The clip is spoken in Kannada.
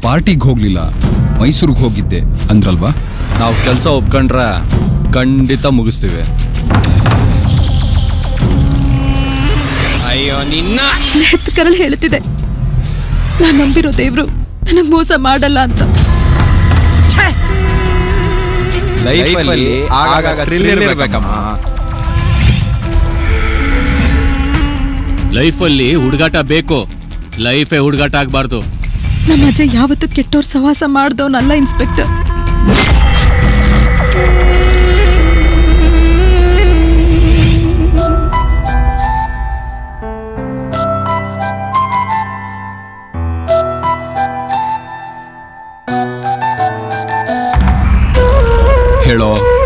ಪಾರ್ಟಿಗೆ ಹೋಗ್ಲಿಲ್ಲ ಮೈಸೂರಿಗೆ ಹೋಗಿದ್ದೆ ಅಂದ್ರಲ್ವಾ ನಾವು ಕೆಲಸ ಒಪ್ಕೊಂಡ್ರೆ ಖಂಡಿತ ಮುಗಿಸ್ತೀವಿ ಅಯ್ಯೋ ನಿನ್ನ ಹೆತ್ ಕರಳು ಹೇಳ್ತಿದೆ ನಾನು ನಂಬಿರೋ ದೇವ್ರು ನನಗೆ ಮೋಸ ಮಾಡಲ್ಲ ಅಂತ ಲೈಫಲ್ಲಿ ಆಗಾಗ ಥ್ರಿಲ್ ಇರ್ಬೇಕಮ್ಮ ಲೈಫಲ್ಲಿ ಹುಡುಗಾಟ ಬೇಕು ಲೈಫೇ ಹುಡುಗಾಟ ಆಗ್ಬಾರ್ದು ನಮ್ಮ ಅಜ್ಜ ಯಾವತ್ತೂ ಕೆಟ್ಟೋರ್ ಸವಾಸ ಮಾಡ್ದವನಲ್ಲ ಇನ್ಸ್ಪೆಕ್ಟರ್ ಹೇಳೋ